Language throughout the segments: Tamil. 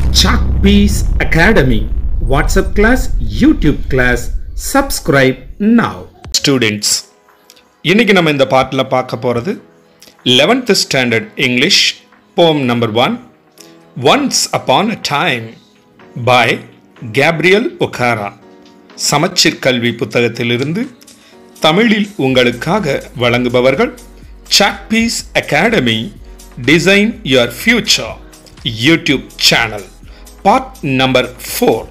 Chalk Piece Academy. WhatsApp class, YouTube class. Subscribe now. Students இன்னைக்கு நம்ம இந்த பாட்டில் பார்க்க போகிறது eleventh standard English poem number one once upon a time by Gabriel Okara Samacheer Kalvi புத்தகத்திலிருந்து தமிழில் உங்களுக்காக வழங்குபவர்கள் Chalkpiece Academy design your future YouTube channel part number four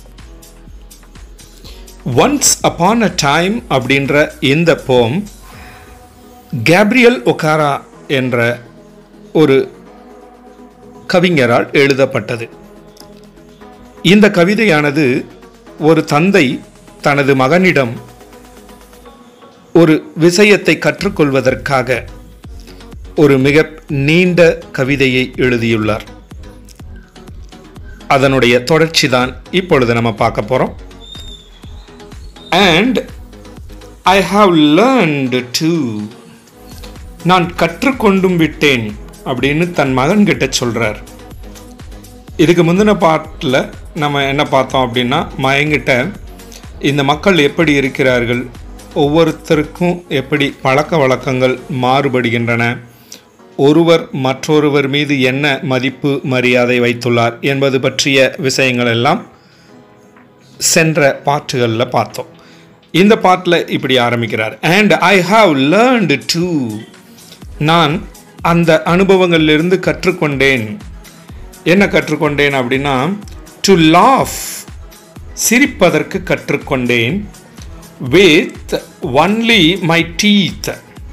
once upon a time அப்படின்ற இந்த போம் கேப்ரியல் ஒகாரா என்ற ஒரு கவிஞரால் எழுதப்பட்டது இந்த கவிதையானது ஒரு தந்தை தனது மகனிடம் ஒரு விஷயத்தை கற்றுக்கொள்வதற்காக ஒரு மிக நீண்ட கவிதையை எழுதியுள்ளார் அதனுடைய தொடர்ச்சி தான் இப்பொழுது நம்ம பார்க்க போகிறோம் and I have learned to நான் கற்றுக்கொண்டும் விட்டேன் அப்படின்னு தன் மகன்கிட்ட சொல்கிறார் இதுக்கு முந்தின பாட்டில் நம்ம என்ன பார்த்தோம் அப்படின்னா மயங்கிட்ட இந்த மக்கள் எப்படி இருக்கிறார்கள் ஒவ்வொருத்தருக்கும் எப்படி பழக்க வழக்கங்கள் மாறுபடுகின்றன ஒருவர் மற்றொருவர் மீது என்ன மதிப்பு மரியாதை வைத்துள்ளார் என்பது பற்றிய விஷயங்கள் எல்லாம் சென்ற பாட்டுகளில் பார்த்தோம் இந்த பாட்டில் இப்படி ஆரம்பிக்கிறார் and I have learned to நான் அந்த அனுபவங்களிலிருந்து கற்றுக்கொண்டேன் என்ன கற்றுக்கொண்டேன் அப்படின்னா டு லாஃப் சிரிப்பதற்கு கற்றுக்கொண்டேன் வித் ஒன்லி மை டீத்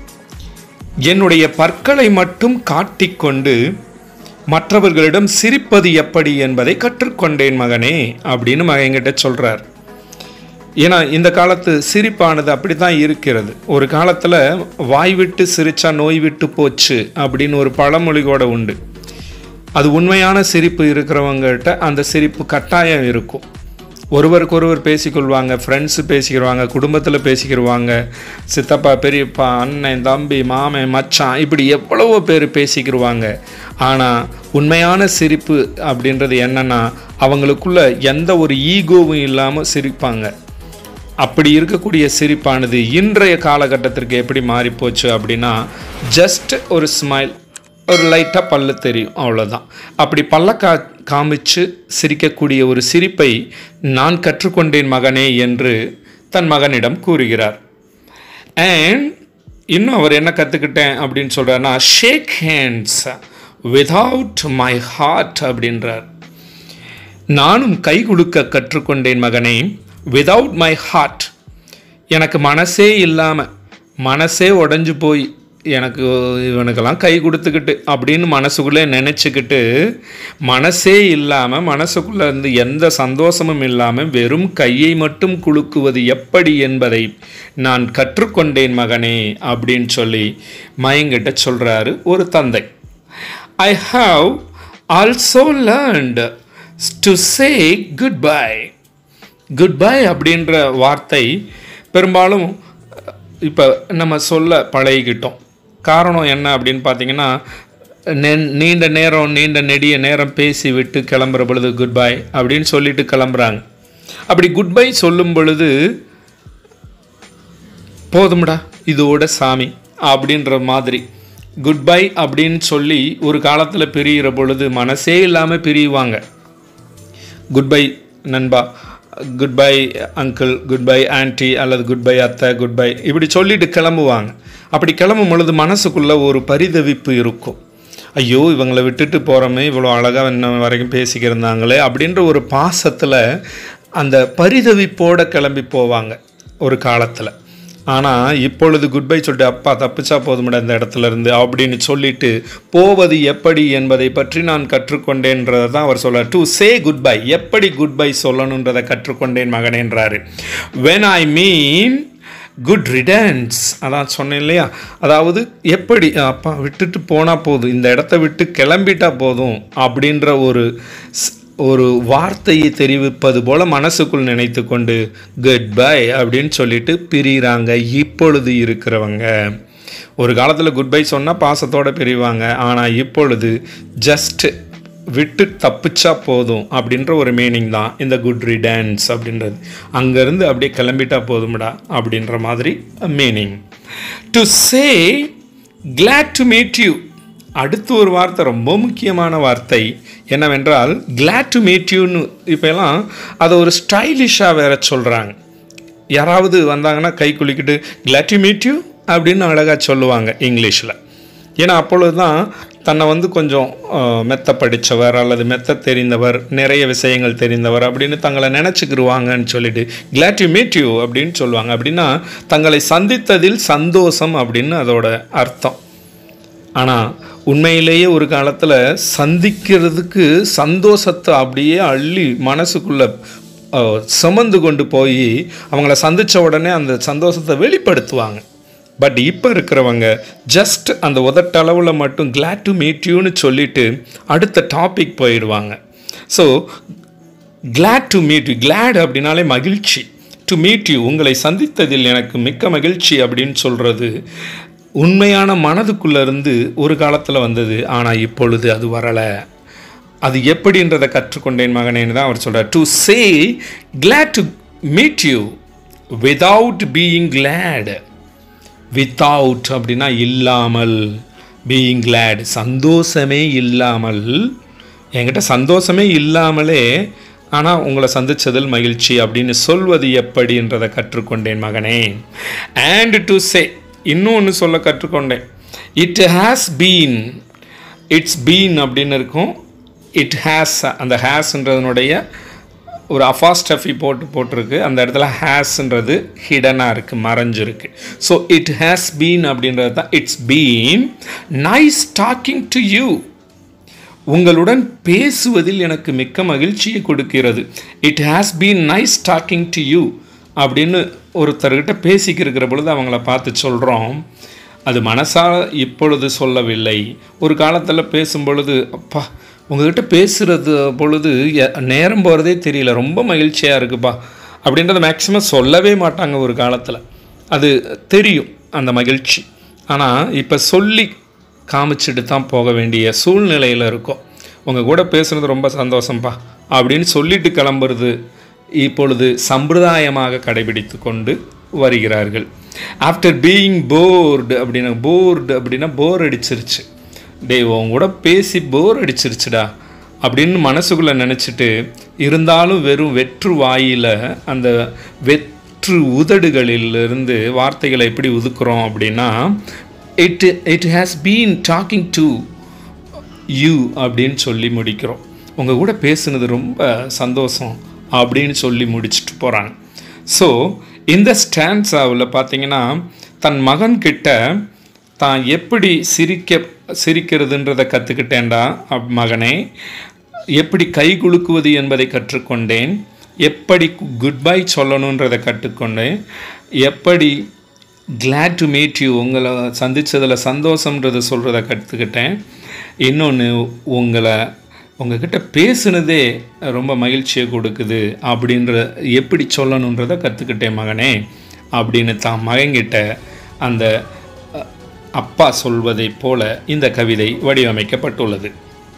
என்னுடைய பற்களை மட்டும் காட்டிக்கொண்டு மற்றவர்களிடம் சிரிப்பது எப்படி என்பதை கற்றுக்கொண்டேன் மகனே அப்படின்னு மகன்கிட்ட சொல்கிறார் ஏன்னா இந்த காலத்து சிரிப்பானது அப்படி தான் இருக்கிறது ஒரு காலத்தில் வாய் விட்டு சிரிச்சா நோய் விட்டு போச்சு அப்படின்னு ஒரு பழமொழி கூட உண்டு அது உண்மையான சிரிப்பு இருக்கிறவங்ககிட்ட அந்த சிரிப்பு கட்டாயம் இருக்கும் ஒருவருக்கு ஒருவர் பேசிக்கொள்வாங்க ஃப்ரெண்ட்ஸு பேசிக்கிடுவாங்க குடும்பத்தில் பேசிக்கிடுவாங்க சித்தப்பா பெரியப்பா அண்ணன் தம்பி மாமன் மச்சான் இப்படி எவ்வளவோ பேர் பேசிக்கிடுவாங்க ஆனால் உண்மையான சிரிப்பு அப்படின்றது என்னன்னா அவங்களுக்குள்ள எந்த ஒரு ஈகோவும் இல்லாமல் சிரிப்பாங்க அப்படி இருக்கக்கூடிய சிரிப்பானது இன்றைய காலகட்டத்திற்கு எப்படி மாறிப்போச்சு அப்படின்னா ஜஸ்ட் ஒரு ஸ்மைல் ஒரு லைட்டாக பல்ல தெரியும் அவ்வளோதான் அப்படி பல்ல கா காமிச்சு சிரிக்கக்கூடிய ஒரு சிரிப்பை நான் கற்றுக்கொண்டேன் மகனே என்று தன் மகனிடம் கூறுகிறார் அண்ட் இன்னும் அவர் என்ன கற்றுக்கிட்டேன் அப்படின்னு சொல்கிறாருன்னா shake hands without my heart அப்படின்றார் நானும் கை கொடுக்க கற்றுக்கொண்டேன் மகனே விதவுட் மை ஹார்ட் எனக்கு மனசே இல்லாமல் மனசே உடஞ்சி போய் எனக்கு இவனுக்கெல்லாம் கை கொடுத்துக்கிட்டு அப்படின்னு மனசுக்குள்ளே நினச்சிக்கிட்டு மனசே இல்லாமல் மனசுக்குள்ளே இருந்து எந்த சந்தோஷமும் இல்லாமல் வெறும் கையை மட்டும் குலுக்குவது எப்படி என்பதை நான் கற்றுக்கொண்டேன் மகனே அப்படின்னு சொல்லி மயங்கிட்ட சொல்கிறாரு ஒரு தந்தை I have also learned to say goodbye goodbye அப்படின்ற வார்த்தை பெரும்பாலும் இப்போ நம்ம சொல்ல பழகிக்கிட்டோம் காரணம் என்ன அப்படின்னு பார்த்தீங்கன்னா நீண்ட நேரம் நீண்ட நெடிய நேரம் பேசி விட்டு கிளம்புற பொழுது குட் பை அப்படின்னு சொல்லிட்டு கிளம்புறாங்க அப்படி குட் பை சொல்லும் பொழுது போதும்டா இதோட சாமி அப்படின்ற மாதிரி குட் பை அப்படின்னு சொல்லி ஒரு காலத்தில் பிரிகிற பொழுது மனசே இல்லாமல் பிரியுவாங்க குட் பை நண்பா goodbye uncle goodbye aunty அல்லது குட் பை அத்தை குட் பை இப்படி சொல்லிட்டு கிளம்புவாங்க அப்படி கிளம்பும் பொழுது மனசுக்குள்ளே ஒரு பரிதவிப்பு இருக்கும் ஐயோ இவங்களை விட்டுட்டு போகிறோமே இவ்வளோ அழகாக இன்ன வரைக்கும் பேசிக்கிருந்தாங்களே அப்படின்ற ஒரு பாசத்தில் அந்த பரிதவிப்போடு கிளம்பி போவாங்க ஒரு காலத்தில் ஆனால் இப்பொழுது குட் பை சொல்லிட்டு அப்பா தப்பிச்சா போதுமிட இந்த இடத்துல இருந்து அப்படின்னு சொல்லிட்டு போவது எப்படி என்பதை பற்றி நான் கற்றுக்கொண்டேன்றதை தான் அவர் சொல்கிறார் டு சே குட் பை எப்படி குட் பை சொல்லணுன்றதை கற்றுக்கொண்டேன் மகனேன்றாரு when I mean good riddance அதான் சொன்னேன் இல்லையா அதாவது எப்படி அப்பா விட்டுட்டு போனால் போதும் இந்த இடத்த விட்டு கிளம்பிட்டா போதும் அப்படின்ற ஒரு ஒரு வார்த்தையை தெரிவிப்பது போல மனசுக்குள் நினைத்து கொண்டு குட் பை அப்படின்னு சொல்லிட்டு பிரிகிறாங்க இப்பொழுது இருக்கிறவங்க ஒரு காலத்தில் குட் பை சொன்னால் பாசத்தோடு பிரிவாங்க ஆனால் இப்பொழுது ஜஸ்ட் விட்டு தப்பிச்சா போதும் அப்படின்ற ஒரு மீனிங் தான் இந்த குட் ரிடன்ஸ் அப்படின்றது அங்கேருந்து அப்படியே கிளம்பிட்டா போதும்டா அப்படின்ற மாதிரி meaning to say glad to meet you அடுத்து ஒரு வார்த்தை ரொம்ப முக்கியமான வார்த்தை என்னவென்றால் கிளாட் டு மீட் யூன்னு இப்போலாம் அதை ஒரு ஸ்டைலிஷாக வேற சொல்கிறாங்க யாராவது வந்தாங்கன்னா கை குலுக்கிட்டு கிளாட் டு மீட் யூ அப்படின்னு அழகாக சொல்லுவாங்க இங்கிலீஷில் ஏன்னா அப்பொழுது தான் தன்னை வந்து கொஞ்சம் அஹ், மெத்த படித்தவர் அல்லது மெத்த தெரிந்தவர் நிறைய விஷயங்கள் தெரிந்தவர் அப்படின்னு தங்களை நினச்சிக்கிருவாங்கன்னு சொல்லிட்டு கிளாட் யூ மீட் யூ அப்படின்னு சொல்லுவாங்க அப்படின்னா தங்களை சந்தித்ததில் சந்தோஷம் அப்படின்னு அதோட அர்த்தம் ஆனால் உண்மையிலேயே ஒரு காலத்தில் சந்திக்கிறதுக்கு சந்தோஷத்தை அப்படியே அள்ளி மனசுக்குள்ளே சுமந்து கொண்டு போய் அவங்கள சந்தித்த உடனே அந்த சந்தோஷத்தை வெளிப்படுத்துவாங்க பட் இப்போ இருக்கிறவங்க ஜஸ்ட் அந்த உதட்டளவில் மட்டும் கிளாட் டு மீட் யூன்னு சொல்லிட்டு அடுத்த டாபிக் போயிடுவாங்க so glad to meet you glad அப்படின்னாலே மகிழ்ச்சி டு மீட் யூ உங்களை சந்தித்ததில் எனக்கு மிக்க மகிழ்ச்சி அப்படின்னு சொல்கிறது உண்மையான மனதுக்குள்ள இருந்து ஒரு காலத்தில் வந்தது ஆனால் இப்பொழுது அது வரலை அது எப்படின்றதை கற்றுக்கொண்டேன் மகனேன்னு தான் அவர் சொல்கிறார் to say glad to meet you without being glad without அப்படின்னா இல்லாமல் பீயிங் கிளாட் சந்தோஷமே இல்லாமல் என்கிட்ட சந்தோஷமே இல்லாமலே ஆனால் உங்களை சந்திச்சதில் மகிழ்ச்சி அப்படின்னு சொல்வது எப்படின்றதை கற்றுக்கொண்டேன் மகனே அண்ட் டு சே இன்னொன்று சொல்ல கற்றுக்கொண்டேன் it has been it's been அப்படின்னு இருக்கும் இட் ஹேஸ் அந்த ஹேஸ்ன்றதனுடைய ஒரு அஃபாஸ்டஃபி போட்டு போட்டிருக்கு அந்த இடத்துல ஹேஸ்ன்றது ஹிடனாக இருக்குது மறைஞ்சிருக்கு ஸோ இட் ஹேஸ் பீன் அப்படின்றது தான் it's been nice talking to you உங்களுடன் பேசுவதில் எனக்கு மிக்க மகிழ்ச்சியை கொடுக்கிறது it has been nice talking to you அப்படின்னு ஒருத்தர்கிட்ட பேசிக்கிருக்கிற பொழுது அவங்கள பார்த்து சொல்கிறோம் அது மனசால் இப்பொழுது சொல்லவில்லை ஒரு காலத்தில் பேசும் பொழுது அப்பா உங்ககிட்ட பேசுகிறது பொழுது எ- நேரம் போகிறதே தெரியல ரொம்ப மகிழ்ச்சியாக இருக்குப்பா அப்படின்றத மேக்ஸிமம் சொல்லவே மாட்டாங்க ஒரு காலத்தில் அது தெரியும் அந்த மகிழ்ச்சி ஆனால் இப்போ சொல்லி காமிச்சிட்டு தான் போக வேண்டிய சூழ்நிலையில் இருக்கோம் உங்கள் கூட பேசுகிறது ரொம்ப சந்தோஷம்ப்பா அப்படின்னு சொல்லிட்டு கிளம்புறது இப்பொழுது சம்பிரதாயமாக கடைபிடித்து கொண்டு வருகிறார்கள் ஆஃப்டர் பீயிங் போர்டு அப்படின்னா போர்டு அப்படின்னா போர் அடிச்சிருச்சு டேய் உன் கூட பேசி போர் அடிச்சிருச்சுடா அப்படின்னு மனசுக்குள்ளே நினச்சிட்டு இருந்தாலும் வெறும் வெற்று வாயில் அந்த வெற்று உதடுகளிலிருந்து வார்த்தைகளை எப்படி உதுக்குறோம் அப்படின்னா it it has been talking to you அப்படின்னு சொல்லி முடிக்கிறோம் உங்கள் கூட பேசுனது ரொம்ப சந்தோஷம் அப்படின்னு சொல்லி முடிச்சுட்டு போகிறாங்க ஸோ இந்த ஸ்டான்ஸாவில் பார்த்தீங்கன்னா தன் மகன்கிட்ட தான் எப்படி சிரிக்க சிரிக்கிறதுன்றதை கற்றுக்கிட்டேன்டா அப் மகனே எப்படி கை குலுக்குவது என்பதை கற்றுக்கொண்டேன் எப்படி குட் பை சொல்லணுன்றதை கற்றுக்கொண்டேன் எப்படி glad டு மீட் யூ உங்களை சந்தித்ததில் சந்தோஷம்ன்றதை சொல்கிறத கற்றுக்கிட்டேன் இன்னொன்று உங்களை உங்ககிட்ட பேசுனதே ரொம்ப மகிழ்ச்சியை கொடுக்குது அப்படின்ற எப்படி சொல்லணுன்றதை கற்றுக்கிட்டேன் மகனே அப்படின்னு தான் மகன்கிட்ட அந்த அ, அப்பா சொல்வதைப் போல இந்த கவிதை வடிவமைக்கப்பட்டுள்ளது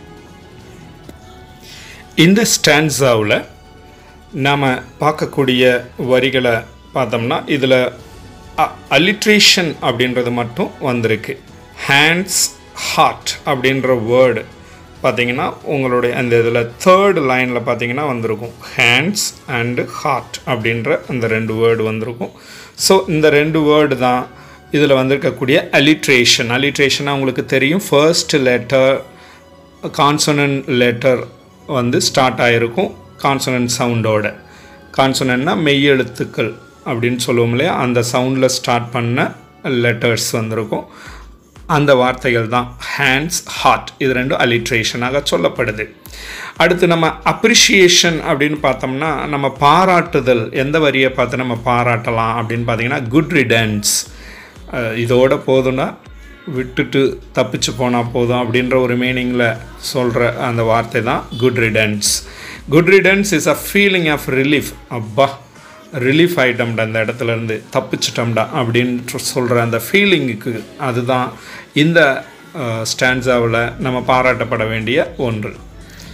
இந்த ஸ்டான்ஸாவில் நாம் பார்க்கக்கூடிய வரிகளை பார்த்தோம்னா இதில் அலிட்ரேஷன் அப்படின்றது மட்டும் வந்திருக்கு ஹேண்ட்ஸ் ஹார்ட் அப்படின்ற வேர்டு பார்த்தீங்கன்னா உங்களுடைய அந்த இதில் தேர்ட் லைனில் பார்த்தீங்கன்னா வந்திருக்கும் ஹேண்ட்ஸ் அண்டு ஹார்ட் அப்படின்ற அந்த ரெண்டு வேர்டு வந்திருக்கும் ஸோ இந்த ரெண்டு வேர்டு தான் இதில் வந்திருக்கக்கூடிய அலிட்ரேஷன் அலிட்ரேஷனாக உங்களுக்கு தெரியும் ஃபர்ஸ்ட் லெட்டர் கான்சனன்ட் லெட்டர் வந்து ஸ்டார்ட் ஆகிருக்கும் கான்சனன்ட் சவுண்டோட கான்சனன்னா மெய் எழுத்துக்கள் அப்படின்னு சொல்லுவோம் இல்லையா அந்த சவுண்டில் ஸ்டார்ட் பண்ண லெட்டர்ஸ் வந்திருக்கும் அந்த வார்த்தைகள் தான் ஹேண்ட்ஸ் ஹார்ட் இது ரெண்டும் அலிட்ரேஷனாக சொல்லப்படுது அடுத்து நம்ம அப்ரிஷியேஷன் அப்படின்னு பார்த்தோம்னா நம்ம பாராட்டுதல் எந்த வரியை பார்த்து நம்ம பாராட்டலாம் அப்படின்னு பார்த்தீங்கன்னா குட் ரிடன்ஸ் இதோட போதும்னா விட்டுட்டு தப்பிச்சு போனால் போதும் அப்படின்ற ஒரு மீனிங்கில் சொல்கிற அந்த வார்த்தை தான் good riddance good riddance is a feeling of relief அப்பா ரிலீஃப் ஆகிட்டோம்டா அந்த இடத்துல இருந்து தப்பிச்சிட்டோம்டா அப்படின்னு சொல்கிற அந்த ஃபீலிங்குக்கு அதுதான் இந்த ஸ்டான்ஸாவில் நம்ம பாராட்டப்பட வேண்டிய ஒன்று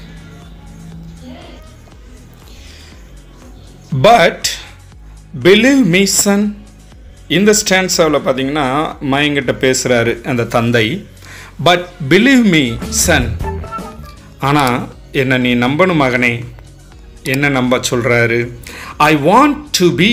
பட் பிலீவ் மீ சன் இந்த ஸ்டான்ஸாவில் பார்த்தீங்கன்னா மயங்கிட்ட பேசுகிறாரு அந்த தந்தை பட் பிலீவ் மீ சன் ஆனால் என்னை நீ நம்பணும் மகனே என்ன நம்ப சொல்கிறாரு I want to be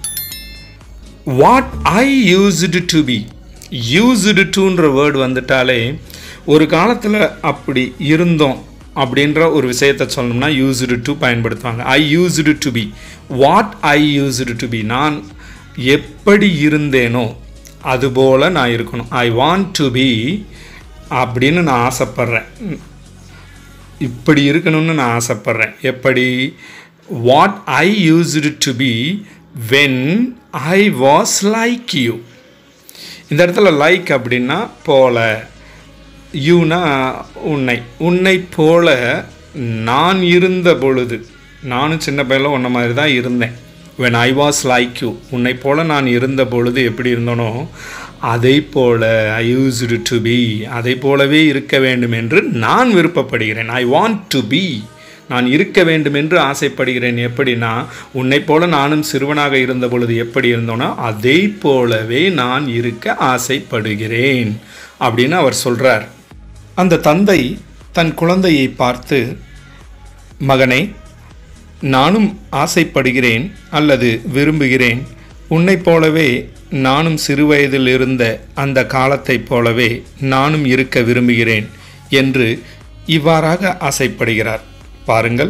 what I used to be used டுன்ற வேர்டு வந்துட்டாலே ஒரு காலத்தில் அப்படி இருந்தோம் அப்படின்ற ஒரு விஷயத்தை சொல்லணும்னா யூஸ்டு டு பயன்படுத்துவாங்க I used to be what I used to be நான் எப்படி இருந்தேனோ அதுபோல் நான் இருக்கணும் ஐ வாண்ட் டு பி அப்படின்னு நான் ஆசைப்பட்றேன் இப்படி இருக்கணும்னு நான் ஆசைப்பட்றேன் எப்படி what I used to be when I was like you இந்த இடத்துல லைக் அப்படின்னா போல யூனா உன்னை உன்னை போல நான் இருந்த பொழுது நானும் சின்ன பையனில் உன்ன மாதிரி தான் இருந்தேன் when I was like you உன்னை போல நான் இருந்த பொழுது எப்படி இருந்தனோ அதை போல ஐ யூஸ்டு டு பி அதை போலவே இருக்க வேண்டும் என்று நான் விருப்பப்படுகிறேன் ஐ வாண்ட் டு பி நான் இருக்க வேண்டும் என்று ஆசைப்படுகிறேன் எப்படின்னா உன்னை போல நானும் சிறுவனாக இருந்த பொழுது எப்படி இருந்தோனோ அதை போலவே நான் இருக்க ஆசைப்படுகிறேன் அப்படின்னு அவர் சொல்றார் அந்த தந்தை தன் குழந்தையை பார்த்து மகனே நானும் ஆசைப்படுகிறேன் அல்லது விரும்புகிறேன் உன்னைப் போலவே நானும் சிறுவயதில் இருந்த அந்த காலத்தைப் போலவே நானும் இருக்க விரும்புகிறேன் என்று இவ்வாறாக ஆசைப்படுகிறார் பாருங்கள்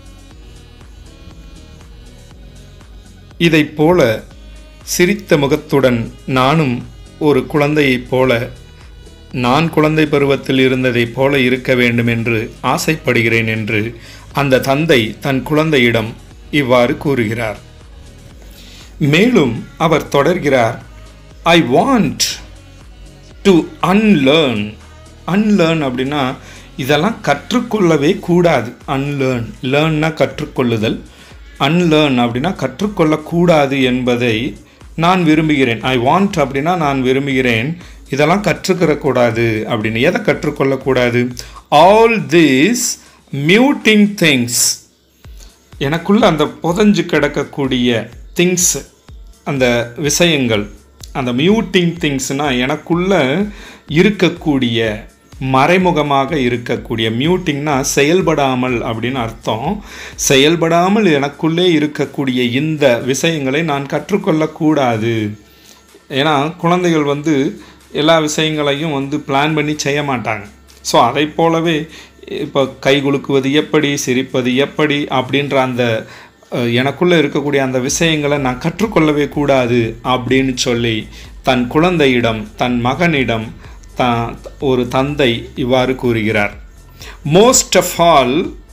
இதைப் போல சிரித்த முகத்துடன் நானும் ஒரு குழந்தையைப் போல நான் குழந்தை பருவத்தில் இருந்ததைப் போல இருக்க வேண்டும் என்று ஆசைப்படுகிறேன் என்று அந்த தந்தை தன் குழந்தையிடம் இவ்வாறு கூறுகிறார் மேலும் அவர் தொடர்கிறார் I want to unlearn unlearn அப்படின்னா இதெல்லாம் கற்றுக்கொள்ளவே கூடாது அன்லேர்ன் லேர்ன்னா கற்றுக்கொள்ளுதல் அன்லேர்ன் அப்படின்னா கற்றுக்கொள்ளக்கூடாது என்பதை நான் விரும்புகிறேன் ஐ வாண்ட் அப்படின்னா நான் விரும்புகிறேன் இதெல்லாம் கற்றுக்கிறக்கூடாது அப்படின்னு எதை கற்றுக்கொள்ளக்கூடாது ஆல் திஸ் மியூட்டிங் திங்ஸ் எனக்குள்ள அந்த புதஞ்சு கிடக்கக்கூடிய திங்ஸ் அந்த விஷயங்கள் அந்த மியூட்டிங் திங்ஸ்னால் எனக்குள்ள இருக்கக்கூடிய மறைமுகமாக இருக்கக்கூடிய மியூட்டிங்னா செயல்படாமல் அப்படின்னு அர்த்தம் செயல்படாமல் எனக்குள்ளே இருக்கக்கூடிய இந்த விஷயங்களை நான் கற்றுக்கொள்ளக்கூடாது ஏன்னா குழந்தைகள் வந்து எல்லா விஷயங்களையும் வந்து பிளான் பண்ணி செய்ய மாட்டாங்க ஸோ அதை போலவே இப்போ கை குலுக்குவது எப்படி சிரிப்பது எப்படி அப்படின்ற அந்த அஹ், எனக்குள்ளே இருக்கக்கூடிய அந்த விஷயங்களை நான் கற்றுக்கொள்ளவே கூடாது அப்படின்னு சொல்லி தன் குழந்தையிடம் தன் மகனிடம் த ஒரு தந்தை இவ்வாறு கூறுகிறார் மோஸ்ட் ஆஃப் ஆல்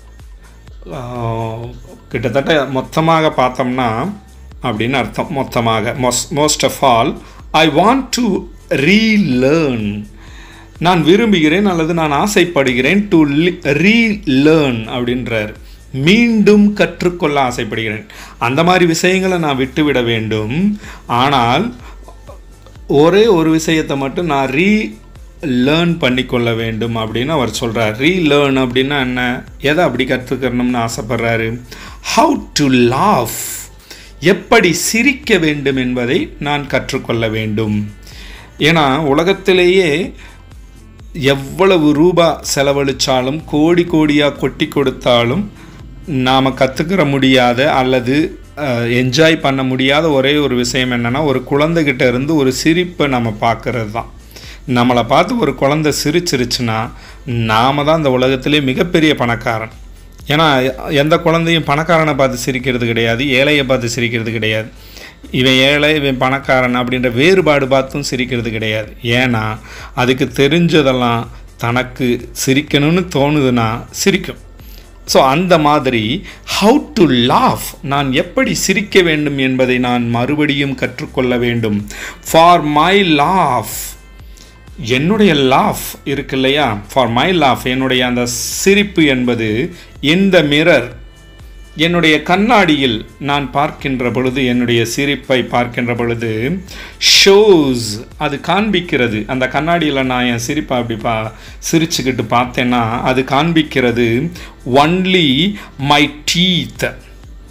கிட்டத்தட்ட மொத்தமாக பார்த்தோம்னா அப்படின்னு அர்த்தம் மொத்தமாக most most of all I want to relearn நான் விரும்புகிறேன் அல்லது நான் ஆசைப்படுகிறேன் டு ரீலேர்ன் அப்படின்றார் மீண்டும் கற்றுக்கொள்ள ஆசைப்படுகிறேன் அந்த மாதிரி விஷயங்களை நான் விட்டுவிட வேண்டும் ஆனால் ஒரே ஒரு விஷயத்தை மட்டும் நான் ரீ லேர்ன் பண்ணிக்கொள்ள வேண்டும் அப்படின்னு அவர் சொல்கிறார் ரீ லேர்ன் அப்படின்னா என்ன எதை அப்படி கற்றுக்கணும்னு ஆசைப்படுறாரு ஹவு டு லாஃப் எப்படி சிரிக்க வேண்டும் என்பதை நான் கற்றுக்கொள்ள வேண்டும் ஏன்னா உலகத்திலேயே எவ்வளவு ரூபா செலவழித்தாலும் கோடி கோடியாக கொட்டி கொடுத்தாலும் நாம் கற்றுக்கிற முடியாத அல்லது என்ஜாய் பண்ண முடியாத ஒரே ஒரு விஷயம் என்னென்னா ஒரு குழந்தைகிட்ட இருந்து ஒரு சிரிப்பை நம்ம பார்க்கறது தான் நம்மளை பார்த்து ஒரு குழந்தை சிரிச்சிருச்சுன்னா நாம தான் இந்த உலகத்திலே மிகப்பெரிய பணக்காரன் ஏன்னா எந்த குழந்தையும் பணக்காரனை பார்த்து சிரிக்கிறது கிடையாது ஏழையை பார்த்து சிரிக்கிறது கிடையாது இவன் ஏழை இவன் பணக்காரன் அப்படின்ற வேறுபாடு பார்த்தும் சிரிக்கிறது கிடையாது ஏன்னா அதுக்கு தெரிஞ்சதெல்லாம் தனக்கு சிரிக்கணும்னு தோணுதுன்னா சிரிக்கும் ஸோ அந்த மாதிரி ஹவு டு லாஃப் நான் எப்படி சிரிக்க வேண்டும் என்பதை நான் மறுபடியும் கற்றுக்கொள்ள வேண்டும் ஃபார் மை லாஃப் என்னுடைய லாஃப் இருக்கு இல்லையா ஃபார் மை லாஃப் என்னுடைய அந்த சிரிப்பு என்பது இந்த மிரர் என்னுடைய கண்ணாடியில் நான் பார்க்கின்ற பொழுது என்னுடைய சிரிப்பை பார்க்கின்ற பொழுது ஷோஸ் அது காண்பிக்கிறது அந்த கண்ணாடியில் நான் என் சிரிப்பை அப்படி பா சிரிச்சுக்கிட்டு பார்த்தேன்னா அது காண்பிக்கிறது ஒன்லி மை டீத்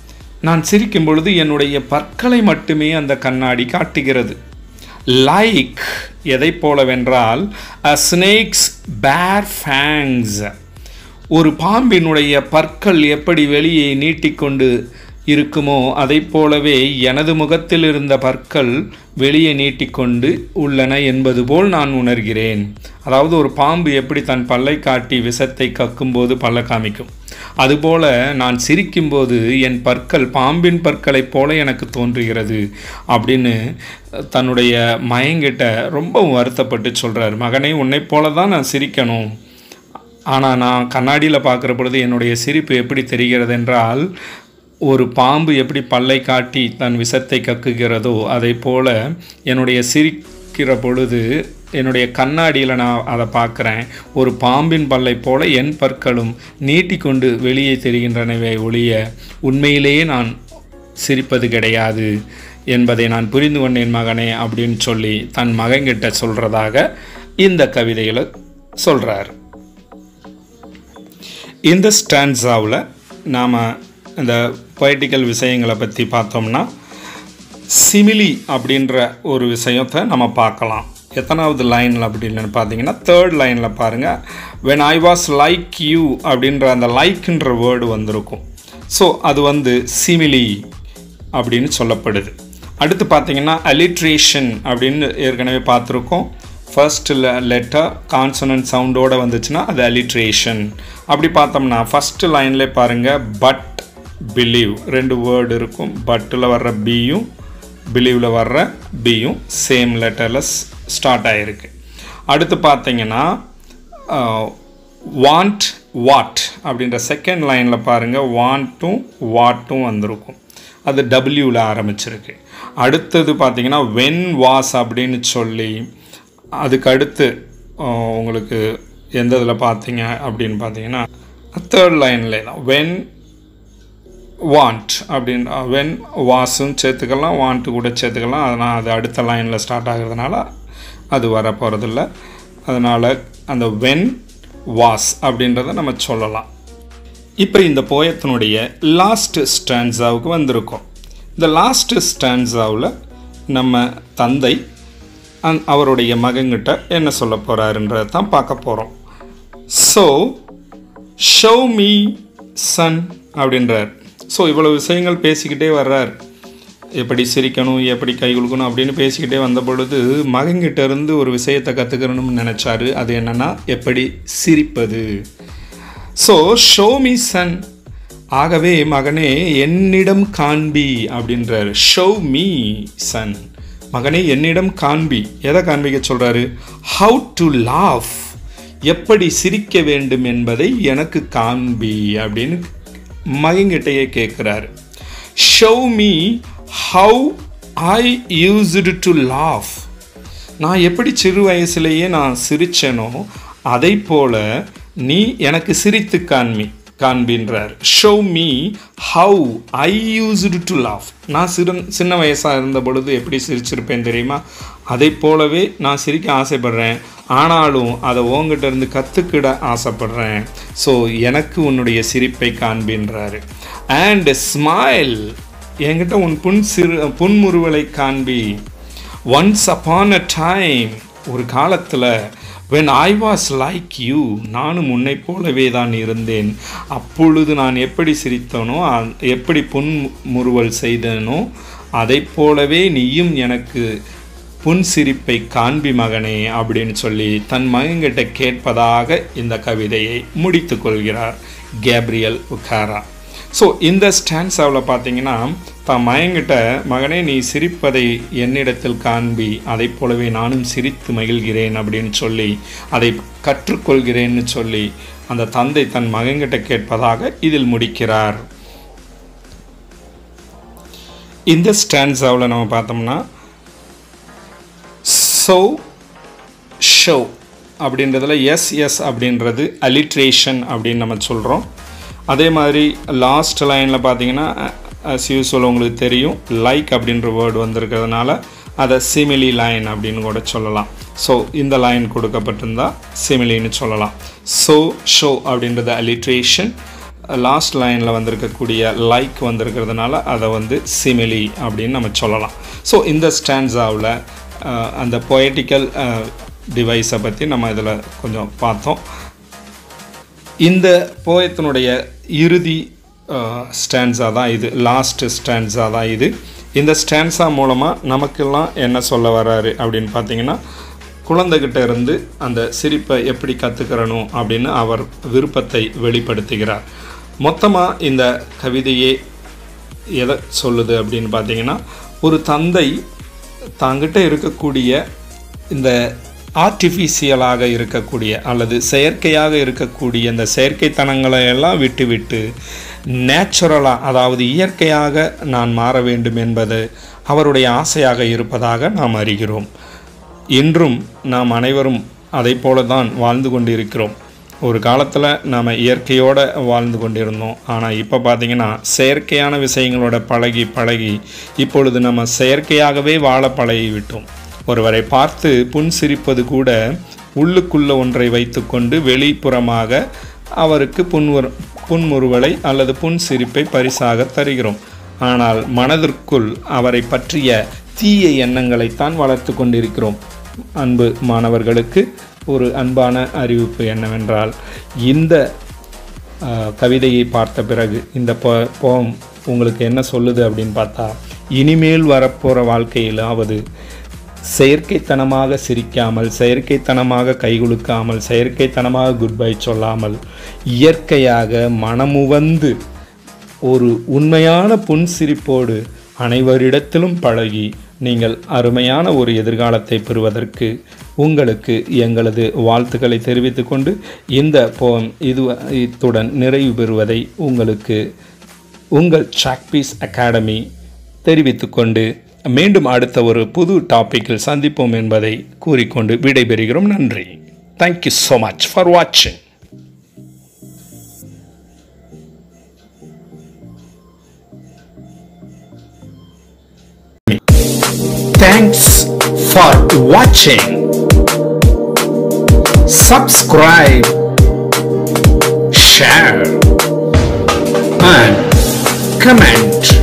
நான் சிரிக்கும் பொழுது என்னுடைய பற்களை மட்டுமே அந்த கண்ணாடி காட்டுகிறது லைக் எதை போலவென்றால் அ ஸ்னேக்ஸ் பேர் ஃபேங்ஸ் ஒரு பாம்பினுடைய பற்கள் எப்படி வெளியே நீட்டிக்கொண்டு இருக்குமோ அதை போலவே எனது முகத்தில் இருந்த பற்கள் வெளியே நீட்டிக்கொண்டு உள்ளன என்பது போல் நான் உணர்கிறேன் அதாவது ஒரு பாம்பு எப்படி தன் பல்லை காட்டி விஷத்தை கக்கும்போது பல்ல காமிக்கும் அதுபோல நான் சிரிக்கும்போது என் பற்கள் பாம்பின் பற்களைப் போல எனக்கு தோன்றுகிறது அப்படின்னு தன்னுடைய மயங்கிட்ட ரொம்ப வருத்தப்பட்டு சொல்கிறார் மகனே உன்னைப் போல தான் நான் சிரிக்கணும் ஆனால் நான் கண்ணாடியில் பார்க்குற பொழுது என்னுடைய சிரிப்பு எப்படி தெரிகிறது என்றால் ஒரு பாம்பு எப்படி பல்லை காட்டி தன் விஷத்தை கக்குகிறதோ அதை போல என்னுடைய சிரிக்கிற பொழுது என்னுடைய கண்ணாடியில் நான் அதை பார்க்குறேன் ஒரு பாம்பின் பல்லை போல என் பற்களும் நீட்டிக்கொண்டு வெளியே தெரிகின்றனவே ஒழிய உண்மையிலேயே நான் சிரிப்பது கிடையாது என்பதை நான் புரிந்து கொண்டேன் மகனே அப்படின்னு சொல்லி தன் மகன்கிட்ட சொல்கிறதாக இந்த கவிதையில் சொல்கிறார் இந்த ஸ்டான்ஸாவில் நாம் இந்த பொய்டிக்கல் விஷயங்களை பற்றி பார்த்தோம்னா சிமிலி அப்படின்ற ஒரு விஷயத்தை நம்ம பார்க்கலாம் எத்தனாவது லைனில் அப்படின்னு பார்த்தீங்கன்னா தேர்ட் லைனில் பாருங்கள் when I was like you அப்படின்ற அந்த லைக்ன்ற வேர்டு வந்திருக்கும் ஸோ அது வந்து சிமிலி அப்படின்னு சொல்லப்படுது அடுத்து பார்த்தீங்கன்னா அலிட்ரேஷன் அப்படின்னு ஏற்கனவே பார்த்துருக்கோம் ஃபர்ஸ்ட் லெட்டர் கான்சனன்ட் சவுண்டோடு வந்துச்சுன்னா அது அலிட்ரேஷன் அப்படி பார்த்தோம்னா ஃபஸ்ட்டு லைன்லேயே பாருங்கள் பட் பிலீவ் ரெண்டு வேர்டு இருக்கும் பட்டில் வர்ற பியும் பிலீவில் வர்ற பியும் சேம் லெட்டரில் ஸ்டார்ட் ஆகிருக்கு அடுத்து பார்த்தீங்கன்னா வாண்ட் வாட் அப்படின்ற செகண்ட் லைனில் பாருங்கள் வாண்ட்டும் வாட்டும் வந்திருக்கும் அது டபிள்யூவில் ஆரம்பிச்சிருக்கு அடுத்தது பார்த்தீங்கன்னா வென் வாஸ் அப்படின்னு சொல்லி அதுக்கு அடுத்து உங்களுக்கு எந்த இதில் பார்த்தீங்க அப்படின்னு பார்த்தீங்கன்னா தேர்ட் லைனில் தான் வென் வாண்ட் அப்படின்னு வென் வாஸும் சேர்த்துக்கலாம் வாண்ட்டு கூட சேர்த்துக்கலாம் அதனால் அது அடுத்த லைனில் ஸ்டார்ட் ஆகிறதுனால அது வர போகிறதில்ல அதனால் அந்த வென் வாஸ் அப்படின்றத நம்ம சொல்லலாம் இப்போ இந்த போயத்தினுடைய லாஸ்ட் ஸ்டான்ஸாவுக்கு வந்திருக்கோம் இந்த லாஸ்ட் ஸ்டான்ஸாவில் நம்ம தந்தை அந் அவருடைய மகன்கிட்ட என்ன சொல்ல போகிறாருன்றதை தான் பார்க்க போகிறோம் ஸோ ஷோ மீ சன் அப்படின்றார் ஸோ இவ்வளோ விஷயங்கள் பேசிக்கிட்டே வர்றார் எப்படி சிரிக்கணும் எப்படி கை கொடுக்கணும் அப்படின்னு பேசிக்கிட்டே வந்த பொழுது மகன்கிட்ட இருந்து ஒரு விஷயத்தை கற்றுக்கணும்னு நினச்சாரு அது என்னென்னா எப்படி சிரிப்பது ஸோ ஷோ மீ சன் ஆகவே மகனே என்னிடம் காண்பி அப்படின்றாரு ஷோ மீ சன் மகனே என்னிடம் காண்பி எதை காண்பிக்க சொல்கிறாரு ஹவு டு லாஃப் எப்படி சிரிக்க வேண்டும் என்பதை எனக்கு காண்பி அப்படின்னு மகன்கிட்டயே கேட்குறாரு show me how I used to laugh நான் எப்படி சிறு வயசுலேயே நான் சிரிச்சேனோ அதை போல நீ எனக்கு சிரித்து காண்பி காண்பின்றார் show me how I used to laugh நான் சிறு சின்ன வயசாக இருந்த பொழுது எப்படி சிரிச்சிருப்பேன் தெரியுமா அதை போலவே நான் சிரிக்க ஆசைப்படுறேன் ஆனாலும் அதை உங்ககிட்ட இருந்து கற்றுக்கிட ஆசைப்படுறேன் ஸோ எனக்கு உன்னுடைய சிரிப்பை காண்பின்றாரு அண்ட் ஸ்மைல் என்கிட்ட உன் புன் சிறு புன்முறுவலை காண்பி ஒன்ஸ் அப்பான் அ டைம் ஒரு காலத்தில் when I was like you நானும் உன்னை போலவே தான் இருந்தேன் அப்பொழுது நான் எப்படி சிரித்தனோ எப்படி புன்முறுவல் செய்தனோ அதை போலவே நீயும் எனக்கு புன் சிரிப்பை காண்பி மகனே அப்படின்னு சொல்லி தன் மகன்கிட்ட கேட்பதாக இந்த கவிதையை முடித்து கொள்கிறார் கேப்ரியல் உக்காரா ஸோ இந்த ஸ்டான்ஸாவில் பார்த்தீங்கன்னா தான் மயங்கிட்ட மகனே நீ சிரிப்பதை என்னிடத்தில் காண்பி அதை போலவே நானும் சிரித்து மகிழ்கிறேன் அப்படின்னு சொல்லி அதை கற்றுக்கொள்கிறேன்னு சொல்லி அந்த தந்தை தன் மகன்கிட்ட கேட்பதாக இதில் முடிக்கிறார் இந்த ஸ்டான்ஸாவில் நம்ம பார்த்தோம்னா ஸோ ஷோ அப்படின்றதுல எஸ் எஸ் அப்படின்றது அலிட்ரேஷன் அப்படின்னு நம்ம சொல்கிறோம் அதே மாதிரி லாஸ்ட் லைனில் பார்த்தீங்கன்னா அஸ் யூஸ்வல் உங்களுக்கு தெரியும் லைக் அப்படின்ற வேர்டு வந்திருக்கிறதுனால அதை சிமிலி லைன் அப்படின்னு கூட சொல்லலாம் ஸோ இந்த லைன் கொடுக்கப்பட்டிருந்தா சிமிலின்னு சொல்லலாம் ஸோ ஷோ அப்படின்றது அலிட்ரேஷன் லாஸ்ட் லைனில் வந்திருக்கக்கூடிய லைக் வந்திருக்கிறதுனால அதை வந்து சிமிலி அப்படின்னு நம்ம சொல்லலாம் ஸோ இந்த ஸ்டான்ஸாவில் அந்த பொயட்டிக்கல் டிவைஸை பற்றி நம்ம இதில் கொஞ்சம் பார்த்தோம் இந்த போயத்தினுடைய இறுதி ஸ்டான்ஸா தான் இது லாஸ்ட் ஸ்டான்ஸா தான் இது இந்த ஸ்டான்ஸா மூலமாக நமக்கெல்லாம் என்ன சொல்ல வர்றாரு அப்படின்னு பார்த்தீங்கன்னா குழந்தைகிட்ட இருந்து அந்த சிரிப்பை எப்படி கற்றுக்கிறணும் அப்படின்னு அவர் விருப்பத்தை வெளிப்படுத்துகிறார் மொத்தமாக இந்த கவிதையே எதை சொல்லுது அப்படின்னு பார்த்தீங்கன்னா ஒரு தந்தை தாங்கிட்ட இருக்கக்கூடிய இந்த ஆர்டிஃபிஷியலாக இருக்கக்கூடிய அல்லது செயற்கையாக இருக்கக்கூடிய இந்த செயற்கைத்தனங்களை எல்லாம் விட்டுவிட்டு நேச்சுரலாக அதாவது இயற்கையாக நான் மாற வேண்டும் என்பது அவருடைய ஆசையாக இருப்பதாக நாம் அறிகிறோம் இன்றும் நாம் அனைவரும் அதை போல தான் வாழ்ந்து கொண்டிருக்கிறோம் ஒரு காலத்தில் நாம் இயற்கையோடு வாழ்ந்து கொண்டிருந்தோம் ஆனால் இப்போ பார்த்திங்கன்னா செயற்கையான விஷயங்களோட பழகி பழகி இப்பொழுது நம்ம செயற்கையாகவே வாழ பழகி விட்டோம் ஒருவரை பார்த்து புன் சிரிப்பது கூட உள்ளுக்குள்ள ஒன்றை வைத்துக்கொண்டு வெளிப்புறமாக அவருக்கு புன்வரு புன்முறுவலை அல்லது புன் சிரிப்பை பரிசாக தருகிறோம் ஆனால் மனதிற்குள் அவரை பற்றிய தீய எண்ணங்களைத்தான் வளர்த்து கொண்டிருக்கிறோம் அன்பு மாணவர்களுக்கு ஒரு அன்பான அறிவிப்பு என்னவென்றால் இந்த கவிதையை பார்த்த பிறகு இந்த போம் உங்களுக்கு என்ன சொல்லுது அப்படின்னு பார்த்தா இனிமேல் வரப்போகிற வாழ்க்கையிலாவது செயற்கைத்தனமாக சிரிக்காமல் செயற்கைத்தனமாக கைகுலுக்காமல் செயற்கைத்தனமாக குட் பை சொல்லாமல் இயற்கையாக மனமுவந்து ஒரு உண்மையான புன்சிரிப்போடு அனைவரிடத்திலும் பழகி நீங்கள் அருமையான ஒரு எதிர்காலத்தை பெறுவதற்கு உங்களுக்கு எங்களது வாழ்த்துக்களை தெரிவித்துக்கொண்டு இந்த போம் இது இத்துடன் நிறைவு பெறுவதை உங்களுக்கு உங்கள் சாக்பீஸ் அகாடமி தெரிவித்துக்கொண்டு மீண்டும் அடுத்த ஒரு புது டாப்பிக்கில் சந்திப்போம் என்பதை கூறிக்கொண்டு விடைபெறுகிறோம் நன்றி தேங்க்யூ ஸோ மச் ஃபார் வாட்சிங் Thanks for watching. Subscribe, share, and comment.